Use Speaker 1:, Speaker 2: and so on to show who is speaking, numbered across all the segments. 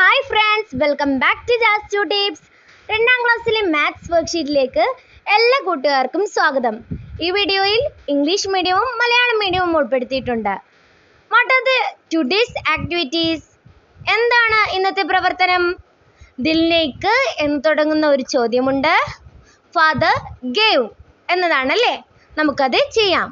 Speaker 1: hi friends welcome back to Jas to tips രണ്ടാം ക്ലാസ്സിലെ maths വർക്ക്ഷീറ്റിലേക്ക് എല്ലാ കൂട്ടുകാർക്കും സ്വാഗതം ഈ വീഡിയോയിൽ ഇംഗ്ലീഷ് മീഡിയവും മലയാളം മീഡിയവും ഉൾപ്പെടുത്തിയിട്ടുണ്ട് what are the today's activities എന്താണ് ഇന്നത്തെ പ്രവർത്തനം ദിൽനേക്ക് എന്ന് തുടങ്ങുന്ന ഒരു ചോദ്യമുണ്ട് ഫാദർ ഗേവ് എന്നതാണല്ലേ നമുക്കത് ചെയ്യാം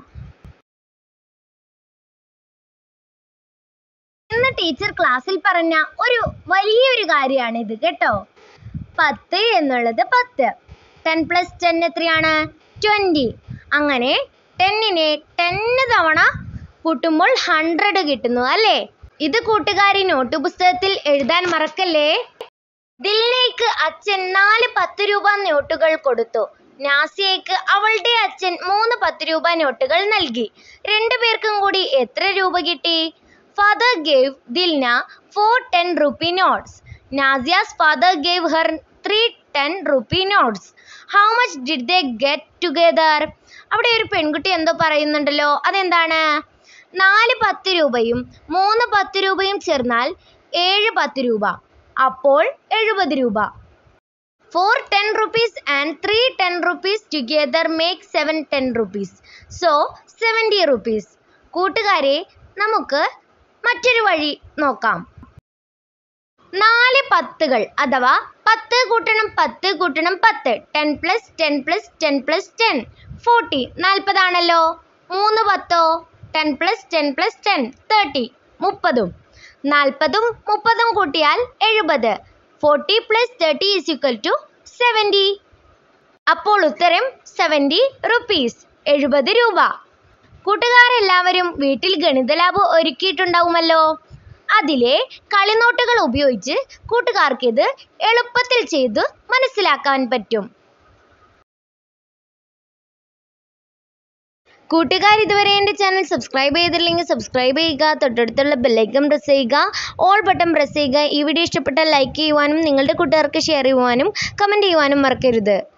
Speaker 1: ഇന്ന് ടീച്ചർ ക്ലാസ്സിൽ പറഞ്ഞ ഒരു വലിയൊരു കാര്യമാണ് ഇത് കേട്ടോ പത്ത് എന്നുള്ളത് പത്ത് ടെൻ പ്ലസ് ടെൻ എത്രയാണ് ട്വൻറ്റി അങ്ങനെ ടെന്നിനെ ടെന്ന് തവണ കൂട്ടുമ്പോൾ ഹൺഡ്രഡ് കിട്ടുന്നു അല്ലേ ഇത് കൂട്ടുകാരി നോട്ട് പുസ്തകത്തിൽ എഴുതാൻ മറക്കല്ലേ ദിൽനയ്ക്ക് അച്ഛൻ നാല് പത്ത് രൂപ നോട്ടുകൾ കൊടുത്തു നാസിയയ്ക്ക് അവളുടെ അച്ഛൻ മൂന്ന് പത്ത് രൂപ നോട്ടുകൾ നൽകി രണ്ടുപേർക്കും കൂടി എത്ര രൂപ കിട്ടി father gave Dilna four ten rupee notes Nazia's father gave her three ten rupee notes how much did they get together അവിടെ ഒരു പെൺകുട്ടി എന്തോ പറയുന്നുണ്ടല്ലോ അതെന്താണ് നാല് പത്ത് രൂപയും മൂന്ന് പത്ത് രൂപയും ചേർന്നാൽ ഏഴ് പത്ത് രൂപ അപ്പോൾ എഴുപത് രൂപ four ten rupees and three ten rupees together make seven ten rupees so seventy rupees കൂട്ടുകാരെ നമുക്ക് മറ്റൊരു വഴി നോക്കാം നാല് പത്തുകൾ അഥവാ പത്ത് കൂട്ടണം പത്ത് കൂട്ടണം പത്ത് ten plus ten plus ten plus ten forty നാൽപ്പതാണല്ലോ മൂന്ന് പത്തോ ten plus ten plus ten thirty മുപ്പതും നാൽപ്പതും മുപ്പതും കൂട്ടിയാൽ എഴുപത് forty plus thirty is equal to seventy അപ്പോൾ ഉത്തരം സെവൻറ്റി റുപ്പീസ് എഴുപത് രൂപ കൂട്ടുകാരെല്ലാവരും വീട്ടിൽ ഗണിത ലാബ് ഒരുക്കിയിട്ടുണ്ടാവുമല്ലോ അതിലെ കളിനോട്ടുകൾ ഉപയോഗിച്ച് കൂട്ടുകാർക്ക് ഇത് എളുപ്പത്തിൽ ചെയ്ത് മനസ്സിലാക്കാൻ പറ്റും കൂട്ടുകാർ ഇതുവരെ എൻ്റെ ചാനൽ സബ്സ്ക്രൈബ് ചെയ്തില്ലെങ്കിൽ സബ്സ്ക്രൈബ് ചെയ്യുക തൊട്ടടുത്തുള്ള ബെല്ലൈക്കൺ പ്രസ് ചെയ്യുക ഓൾ ബട്ടൺ പ്രസ് ചെയ്യുക ഈ വീഡിയോ ഇഷ്ടപ്പെട്ടാൽ ലൈക്ക് ചെയ്യുവാനും നിങ്ങളുടെ കൂട്ടുകാർക്ക് ഷെയർ ചെയ്യുവാനും കമൻറ്റ് ചെയ്യുവാനും മറക്കരുത്